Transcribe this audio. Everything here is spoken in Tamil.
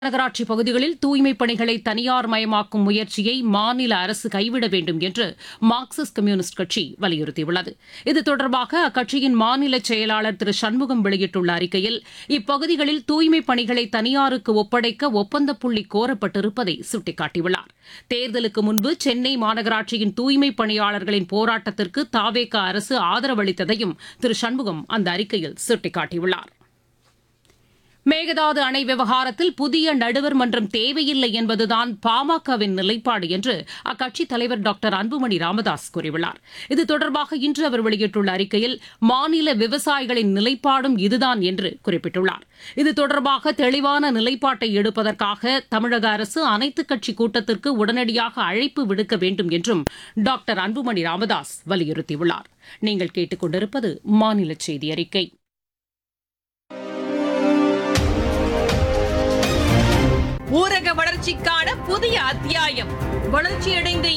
நகராட்சி பகுதிகளில் தூய்மைப் பணிகளை தனியார் மயமாக்கும் முயற்சியை மாநில அரசு கைவிட வேண்டும் என்று மார்க்சிஸ்ட் கம்யூனிஸ்ட் கட்சி வலியுறுத்தியுள்ளது இது தொடர்பாக அக்கட்சியின் மாநில செயலாளர் திரு சண்முகம் வெளியிட்டுள்ள அறிக்கையில் இப்பகுதிகளில் தூய்மைப் பணிகளை தனியாருக்கு ஒப்படைக்க ஒப்பந்த புள்ளி கோரப்பட்டிருப்பதை சுட்டிக்காட்டியுள்ளார் தேர்தலுக்கு முன்பு சென்னை மாநகராட்சியின் தூய்மைப் பணியாளர்களின் போராட்டத்திற்கு தாவேக அரசு ஆதரவளித்ததையும் திரு சண்முகம் அந்த அறிக்கையில் சுட்டிக்காட்டியுள்ளார் மேகதாது அணை விவகாரத்தில் புதிய நடுவர் மன்றம் தேவையில்லை என்பதுதான் பாமகவின் நிலைப்பாடு என்று அக்கட்சித் தலைவர் டாக்டர் அன்புமணி ராமதாஸ் கூறியுள்ளார் இது தொடர்பாக இன்று அவர் வெளியிட்டுள்ள அறிக்கையில் மாநில விவசாயிகளின் நிலைப்பாடும் இதுதான் என்று குறிப்பிட்டுள்ளார் இது தொடர்பாக தெளிவான நிலைப்பாட்டை எடுப்பதற்காக தமிழக அரசு அனைத்துக் கட்சி கூட்டத்திற்கு உடனடியாக அழைப்பு விடுக்க வேண்டும் என்றும் டாக்டர் அன்புமணி ராமதாஸ் வலியுறுத்தியுள்ளார் நீங்கள் கேட்டுக் கொண்டிருப்பது மாநில செய்தி அறிக்கை ஊரக வளர்ச்சிக்கான புதிய அத்தியாயம் வளர்ச்சியடைந்த